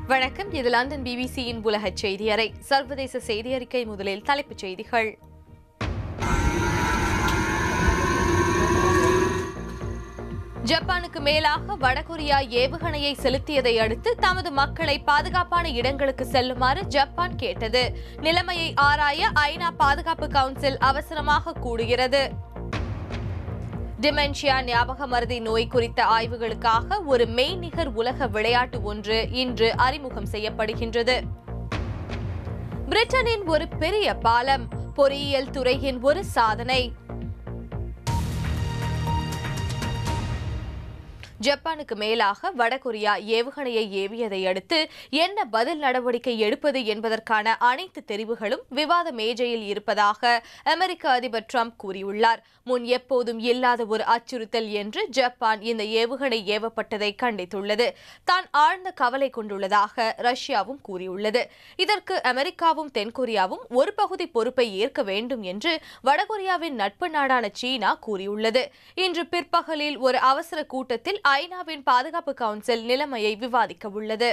வணக்கம் இது லண்டன் பிபிசியின் உலக செய்தி அறை சர்வதேச செய்தி அறிக்கை முதலில் தலைப்புச் செய்திகள் ஜப்பானுக்கு மேலாக வடகொரியா ஏவுகணையை செலுத்தியதை அடுத்து தமது மக்களை பாதுகாப்பான இடங்களுக்கு செல்லுமாறு ஜப்பான் கேட்டது நிலைமையை ஆராய ஐநா பாதுகாப்பு கவுன்சில் அவசரமாக கூடுகிறது டிமென்ஷியா ஞாபக மருதி நோய் குறித்த ஆய்வுகளுக்காக ஒரு மெய்நிகர் உலக விளையாட்டு ஒன்று இன்று அறிமுகம் செய்யப்படுகின்றது பிரிட்டனின் ஒரு பெரிய பாலம் பொறியியல் துறையின் ஒரு சாதனை ஜப்பானுக்கு மேலாக வடகொரியா ஏவுகணையை ஏவியதை அடுத்து என்ன பதில் நடவடிக்கை எடுப்பது என்பதற்கான அனைத்து தெரிவுகளும் விவாத மேஜையில் இருப்பதாக அமெரிக்க அதிபர் ட்ரம்ப் கூறியுள்ளார் முன் எப்போதும் இல்லாத ஒரு அச்சுறுத்தல் என்று ஜப்பான் இந்த ஏவுகணை ஏவப்பட்டதை கண்டித்துள்ளது தான் ஆழ்ந்த கவலை கொண்டுள்ளதாக ரஷ்யாவும் கூறியுள்ளது இதற்கு அமெரிக்காவும் தென்கொரியாவும் ஒரு பகுதி பொறுப்பை ஏற்க வேண்டும் என்று வடகொரியாவின் நட்பு நாடான சீனா கூறியுள்ளது இன்று பிற்பகலில் ஒரு அவசர கூட்டத்தில் ஐநாவின் பாதுகாப்பு கவுன்சில் நிலைமையை விவாதிக்க உள்ளது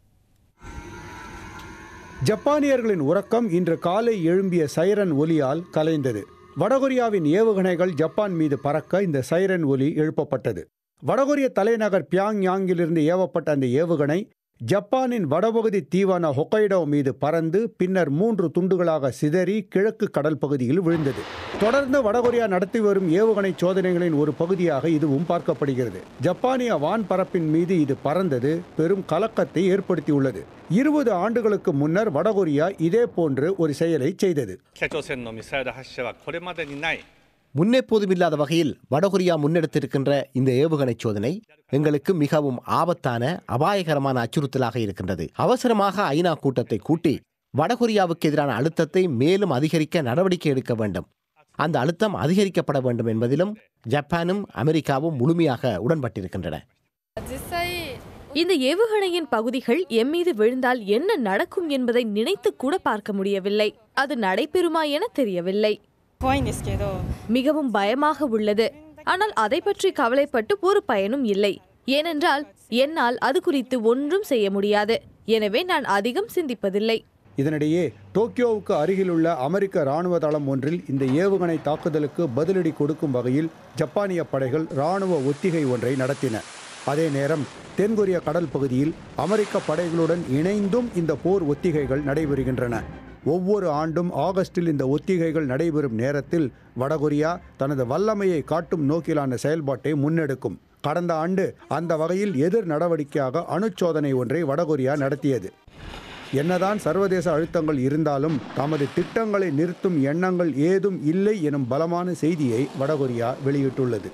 ஜப்பானியர்களின் உறக்கம் இன்று காலை எழும்பிய சைரன் ஒலியால் கலைந்தது வடகொரியாவின் ஏவுகணைகள் ஜப்பான் மீது பறக்க இந்த சைரன் ஒலி எழுப்பப்பட்டது வடகொரிய தலைநகர் பியாங் யாங்கிலிருந்து ஏவப்பட்ட அந்த ஏவுகணை ஜப்பானின் வடபகுதி தீவான ஹொக்கைடோ மீது பறந்து பின்னர் மூன்று துண்டுகளாக சிதறி கிழக்கு கடல் பகுதியில் விழுந்தது தொடர்ந்து வடகொரியா நடத்தி வரும் ஏவுகணை சோதனைகளின் ஒரு பகுதியாக இதுவும் பார்க்கப்படுகிறது ஜப்பானிய வான் பரப்பின் மீது இது பறந்தது பெரும் கலக்கத்தை ஏற்படுத்தியுள்ளது இருபது ஆண்டுகளுக்கு முன்னர் வடகொரியா இதே போன்று ஒரு செயலை செய்தது 北朝鮮のミサイル発射はこれまでにない முன்னெப்போதும் இல்லாத வகையில் வடகொரியா முன்னெடுத்திருக்கின்ற இந்த ஏவுகணை சோதனை எங்களுக்கு மிகவும் ஆபத்தான அபாயகரமான அச்சுறுத்தலாக இருக்கின்றது அவசரமாக ஐநா கூட்டத்தை கூட்டி வடகொரியாவுக்கு எதிரான அழுத்தத்தை மேலும் அதிகரிக்க நடவடிக்கை எடுக்க வேண்டும் அந்த அழுத்தம் அதிகரிக்கப்பட வேண்டும் என்பதிலும் ஜப்பானும் அமெரிக்காவும் முழுமையாக உடன்பட்டிருக்கின்றன இந்த ஏவுகணையின் பகுதிகள் எம் மீது விழுந்தால் என்ன நடக்கும் என்பதை நினைத்து கூட பார்க்க முடியவில்லை அது நடைபெறுமா என தெரியவில்லை 怖いんですけど மிகவும் பயமாக உள்ளது ஆனால் அதை பற்றி கவலைப்பட்டு ஒரு பயனும் இல்லை ஏனென்றால் என்னால் அது குறித்து ஒன்றும் செய்ய முடியாது எனவே நான் அதிகம் சிந்திப்பதில்லை இதனிடையே டோக்கியோவுக்கு அருகிலுள்ள அமெரிக்க இராணுவ தளம் ஒன்றில் இந்த ஏவுகணை தாக்குதலுக்கு பதிலடி கொடுக்கும் வகையில் ஜப்பானிய படைகள் இராணுவ ஒத்திகை ஒன்றை நடத்தின அதே நேரம் தென்கொரிய கடல் பகுதியில் அமெரிக்க படைகளுடன் இணைந்தும் இந்த போர் ஒத்திகைகள் நடைபெறுகின்றன ஒவ்வொரு ஆண்டும் ஆகஸ்டில் இந்த ஒத்திகைகள் நடைபெறும் நேரத்தில் வடகொரியா தனது வல்லமையை காட்டும் நோக்கிலான செயல்பாட்டை முன்னெடுக்கும் கடந்த ஆண்டு அந்த வகையில் எதிர் நடவடிக்கையாக அணுச்சோதனை ஒன்றை வடகொரியா நடத்தியது என்னதான் சர்வதேச அழுத்தங்கள் இருந்தாலும் தமது திட்டங்களை நிறுத்தும் எண்ணங்கள் ஏதும் இல்லை எனும் பலமான செய்தியை வடகொரியா வெளியிட்டுள்ளது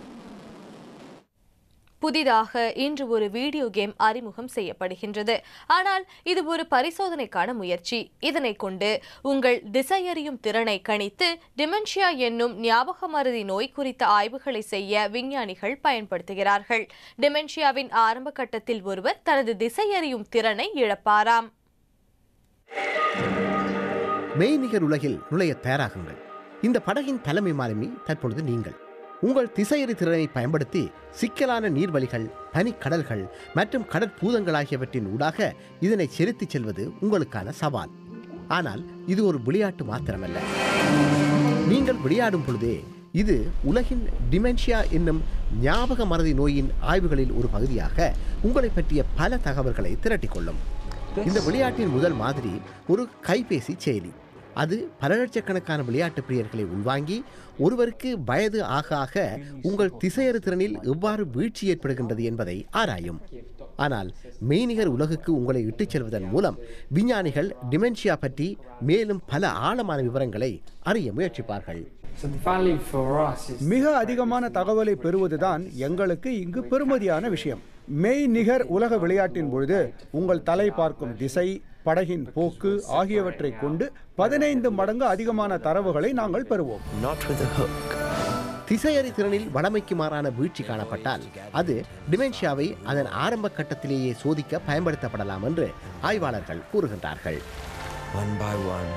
புதிதாக இன்று ஒரு வீடியோ கேம் அறிமுகம் செய்யப்படுகின்றது ஆனால் இது ஒரு பரிசோதனைக்கான முயற்சி இதனை கொண்டு உங்கள் திசையறியும் திறனை கணித்து டிமென்ஷியா என்னும் ஞாபக மருதி நோய் குறித்த ஆய்வுகளை செய்ய விஞ்ஞானிகள் பயன்படுத்துகிறார்கள் டிமென்ஷியாவின் ஆரம்ப கட்டத்தில் ஒருவர் தனது திசையறியும் திறனை இழப்பாராம் மெய்நிகர் உலகில் நுழைய தயாராகுங்கள் இந்த படகின் தலைமை மாலுமி தற்பொழுது நீங்கள் உங்கள் திசையறி திறனை பயன்படுத்தி சிக்கலான நீர்வழிகள் பனிக்கடல்கள் மற்றும் கடற்பூதங்கள் ஆகியவற்றின் ஊடாக இதனை செலுத்திச் செல்வது உங்களுக்கான சவால் ஆனால் இது ஒரு விளையாட்டு மாத்திரமல்ல நீங்கள் விளையாடும் பொழுதே இது உலகின் டிமென்ஷியா என்னும் ஞாபக மறதி நோயின் ஆய்வுகளில் ஒரு பகுதியாக உங்களை பற்றிய பல தகவல்களை திரட்டிக்கொள்ளும் இந்த விளையாட்டின் முதல் மாதிரி ஒரு கைபேசி செயலி அது பல லட்சக்கணக்கான விளையாட்டு பிரியர்களை உள்வாங்கி ஒருவருக்கு வயது ஆக ஆக உங்கள் திசையறு திறனில் எவ்வாறு வீழ்ச்சி ஏற்படுகின்றது என்பதை ஆராயும் ஆனால் மெய்நிகர் உலகுக்கு உங்களை இட்டுச் செல்வதன் மூலம் விஞ்ஞானிகள் டிமென்ஷியா பற்றி மேலும் பல ஆழமான விவரங்களை அறிய முயற்சிப்பார்கள் So the value for us is மிக அதிகமான தகவலை பெறுவதுதான் எங்களுக்கு இங்கு பெருமதியான விஷயம் மெய் நிகர் உலக விளையாட்டின் பொழுது உங்கள் தலை பார்க்கும் திசை படகின் போக்கு ஆகியவற்றை கொண்டு பதினைந்து மடங்கு அதிகமான தரவுகளை நாங்கள் பெறுவோம் not with a hook. திசையறி திறனில் வளமைக்கு மாறான வீழ்ச்சி காணப்பட்டால் அது டிமென்ஷியாவை அதன் ஆரம்ப கட்டத்திலேயே சோதிக்க பயன்படுத்தப்படலாம் என்று ஆய்வாளர்கள் கூறுகின்றார்கள் One by one,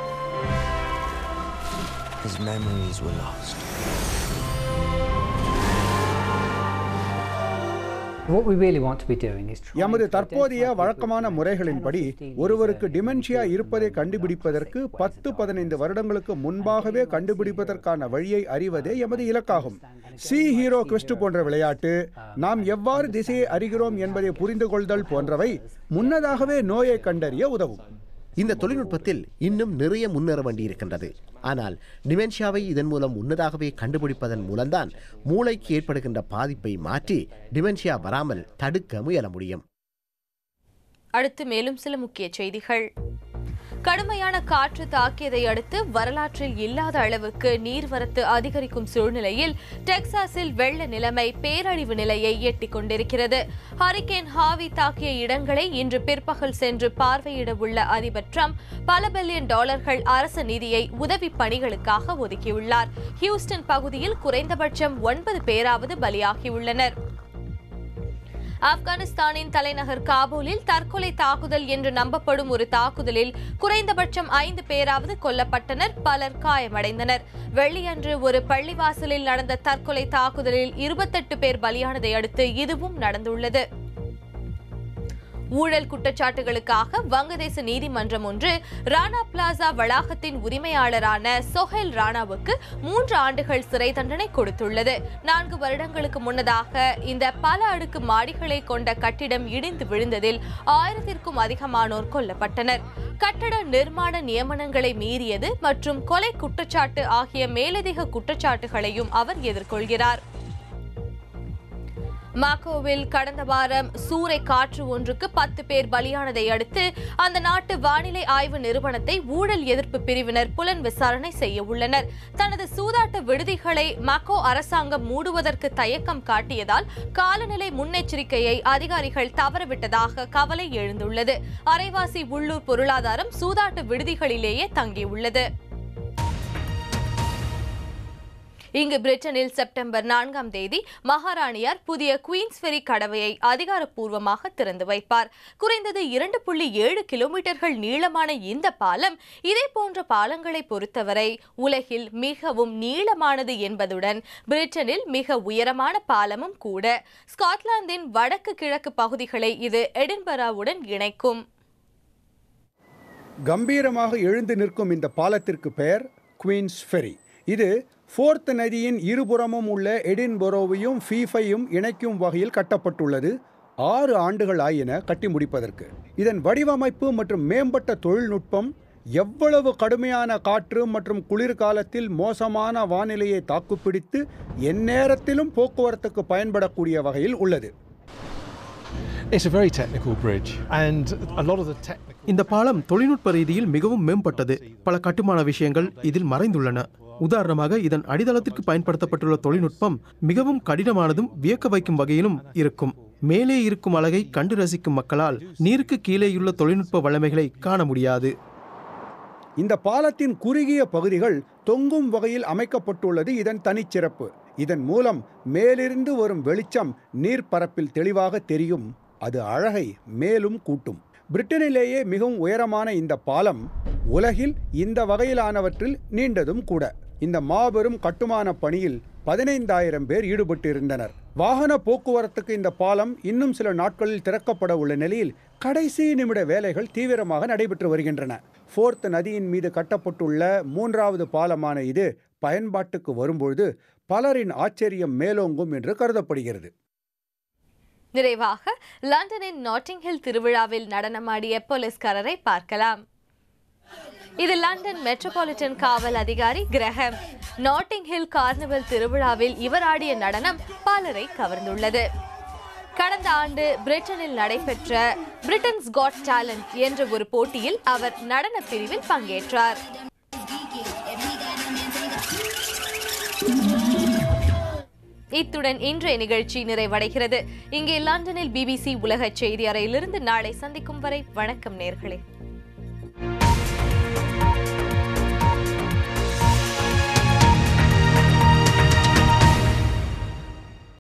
his memories were lost. What we really want to be doing is trying எமது to தற்போதைய identify people வழக்கமான with dementia முறைகளின்படி 10 or 15 ஒருவருக்கு years டிமென்ஷியா early, இருப்பதை including கண்டுபிடிப்பதற்கு diagnostic பத்து ways பதினைந்து of வருடங்களுக்கு identifying முன்பாகவே and கண்டுபிடிப்பதற்கான வழியை அறிவதே எமது இலக்காகும் understanding. சி ஹீரோ குவெஸ்ட் போன்ற விளையாட்டு நாம் எவ்வாறு திசையை அறிகிறோம் என்பதை புரிந்து கொள்தல் போன்றவை முன்னதாகவே நோயை கண்டறிய உதவும் இந்த தொழில்நுட்பத்தில் இன்னும் நிறைய முன்னேற வேண்டியிருக்கின்றது ஆனால் டிமென்ஷியாவை இதன் மூலம் முன்னதாகவே கண்டுபிடிப்பதன் மூலம்தான் மூளைக்கு ஏற்படுகின்ற பாதிப்பை மாற்றி டிமென்ஷியா வராமல் தடுக்க முயல முடியும் அடுத்து மேலும் சில முக்கிய செய்திகள் கடுமையான காற்று தாக்கியதை அடுத்து வரலாற்றில் இல்லாத அளவுக்கு நீர்வரத்து அதிகரிக்கும் சூழ்நிலையில் டெக்சாஸில் வெள்ள நிலைமை பேரழிவு நிலையை எட்டிக் கொண்டிருக்கிறது ஹரிகேன் ஹாவி தாக்கிய இடங்களை இன்று பிற்பகல் சென்று பார்வையிட உள்ள அதிபர் ட்ரம்ப் பல பில்லியன் டாலர்கள் அரசு நிதியை உதவி பணிகளுக்காக ஒதுக்கியுள்ளார் ஹியூஸ்டன் பகுதியில் குறைந்தபட்சம் ஒன்பது பேராவது பலியாகியுள்ளனர் ஆப்கானிஸ்தானின் தலைநகர் காபூலில் தற்கொலை தாக்குதல் என்று நம்பப்படும் ஒரு தாக்குதலில் குறைந்தபட்சம் ஐந்து பேராவது கொல்லப்பட்டனர் பலர் காயமடைந்தனர் வெள்ளியன்று ஒரு பள்ளிவாசலில் நடந்த தற்கொலை தாக்குதலில் இருபத்தெட்டு பேர் பலியானதை அடுத்து இதுவும் நடந்துள்ளது ஊழல் குற்றச்சாட்டுகளுக்காக வங்கதேச நீதிமன்றம் ஒன்று ராணா பிளாசா வளாகத்தின் உரிமையாளரான சொஹேல் ராணாவுக்கு மூன்று ஆண்டுகள் சிறை தண்டனை கொடுத்துள்ளது நான்கு வருடங்களுக்கு முன்னதாக இந்த பல அடுக்கு மாடிகளை கொண்ட கட்டிடம் இடிந்து விழுந்ததில் ஆயிரத்திற்கும் அதிகமானோர் கொல்லப்பட்டனர் கட்டட நிர்மாண நியமனங்களை மீறியது மற்றும் கொலை குற்றச்சாட்டு ஆகிய மேலதிக குற்றச்சாட்டுகளையும் அவர் எதிர்கொள்கிறார் மாக்கோவில் கடந்த வாரம் சூறை காற்று ஒன்றுக்கு பத்து பேர் பலியானதை அடுத்து அந்த நாட்டு வானிலை ஆய்வு நிறுவனத்தை ஊழல் எதிர்ப்பு பிரிவினர் புலன் விசாரணை செய்ய உள்ளனர் தனது சூதாட்ட விடுதிகளை மக்கோ அரசாங்கம் மூடுவதற்கு தயக்கம் காட்டியதால் காலநிலை முன்னெச்சரிக்கையை அதிகாரிகள் தவறவிட்டதாக கவலை எழுந்துள்ளது அரைவாசி உள்ளூர் பொருளாதாரம் சூதாட்ட விடுதிகளிலேயே தங்கியுள்ளது இங்கு பிரிட்டனில் செப்டம்பர் நான்காம் தேதி மகாராணியார் புதிய குயின்ஸ்பெரி கடவையை அதிகாரப்பூர்வமாக திறந்து வைப்பார் குறைந்தது இரண்டு புள்ளி ஏழு கிலோமீட்டர்கள் நீளமான இந்த பாலம் இதே போன்ற பாலங்களை பொறுத்தவரை உலகில் மிகவும் நீளமானது என்பதுடன் பிரிட்டனில் மிக உயரமான பாலமும் கூட ஸ்காட்லாந்தின் வடக்கு கிழக்கு பகுதிகளை இது எடின்பராவுடன் இணைக்கும் கம்பீரமாக எழுந்து நிற்கும் இந்த பாலத்திற்கு பெயர் குவீன்ஸ் ஃபெரி இது ஃபோர்த் நதியின் இருபுறமும் உள்ள எடின்பொரோவையும் ஃபீஃபையும் இணைக்கும் வகையில் கட்டப்பட்டுள்ளது ஆறு ஆண்டுகள் ஆயின கட்டி முடிப்பதற்கு இதன் வடிவமைப்பு மற்றும் மேம்பட்ட தொழில்நுட்பம் எவ்வளவு கடுமையான காற்று மற்றும் குளிர்காலத்தில் மோசமான வானிலையை தாக்குப்பிடித்து எந்நேரத்திலும் போக்குவரத்துக்கு பயன்படக்கூடிய வகையில் உள்ளது It's a very technical bridge, and a lot of the technical. இந்த பாலம் தொழில்நுட்ப ரீதியில் மிகவும் மேம்பட்டது பல கட்டுமான விஷயங்கள் இதில் மறைந்துள்ளன உதாரணமாக இதன் அடித்தளத்திற்கு பயன்படுத்தப்பட்டுள்ள தொழில்நுட்பம் மிகவும் கடினமானதும் வியக்க வைக்கும் வகையிலும் இருக்கும் மேலே இருக்கும் அழகை கண்டு ரசிக்கும் மக்களால் நீருக்கு கீழேயுள்ள தொழில்நுட்ப வல்லமைகளை காண முடியாது இந்த பாலத்தின் குறுகிய பகுதிகள் தொங்கும் வகையில் அமைக்கப்பட்டுள்ளது இதன் தனிச்சிறப்பு இதன் மூலம் மேலிருந்து வரும் வெளிச்சம் நீர்ப்பரப்பில் தெளிவாக தெரியும் அது அழகை மேலும் கூட்டும் பிரிட்டனிலேயே மிகவும் உயரமான இந்த பாலம் உலகில் இந்த வகையிலானவற்றில் நீண்டதும் கூட இந்த மாபெரும் கட்டுமான பணியில் பதினைந்தாயிரம் பேர் ஈடுபட்டிருந்தனர் வாகன போக்குவரத்துக்கு இந்த பாலம் இன்னும் சில நாட்களில் திறக்கப்பட உள்ள நிலையில் கடைசி நிமிட வேலைகள் தீவிரமாக நடைபெற்று வருகின்றன ஃபோர்த் நதியின் மீது கட்டப்பட்டுள்ள மூன்றாவது பாலமான இது பயன்பாட்டுக்கு வரும்பொழுது பலரின் ஆச்சரியம் மேலோங்கும் என்று கருதப்படுகிறது நிறைவாக லண்டனின் நாட்டிங் ஹில் திருவிழாவில் நடனமாடிய போலீஸ்காரரை பார்க்கலாம் இது லண்டன் மெட்ரோபாலிட்டன் காவல் அதிகாரி கிரஹம் நாட்டிங் ஹில் கார்னிவல் திருவிழாவில் இவர் ஆடிய நடனம் பலரை கவர்ந்துள்ளது கடந்த ஆண்டு பிரிட்டனில் நடைபெற்ற பிரிட்டன்ஸ் காட் டேலண்ட் என்ற ஒரு போட்டியில் அவர் நடன பிரிவில் பங்கேற்றார் இத்துடன் இன்றைய நிகழ்ச்சி நிறைவடைகிறது இங்கே லண்டனில் பிபிசி உலக செய்தி அறையிலிருந்து நாளை சந்திக்கும் வரை வணக்கம் நேர்களே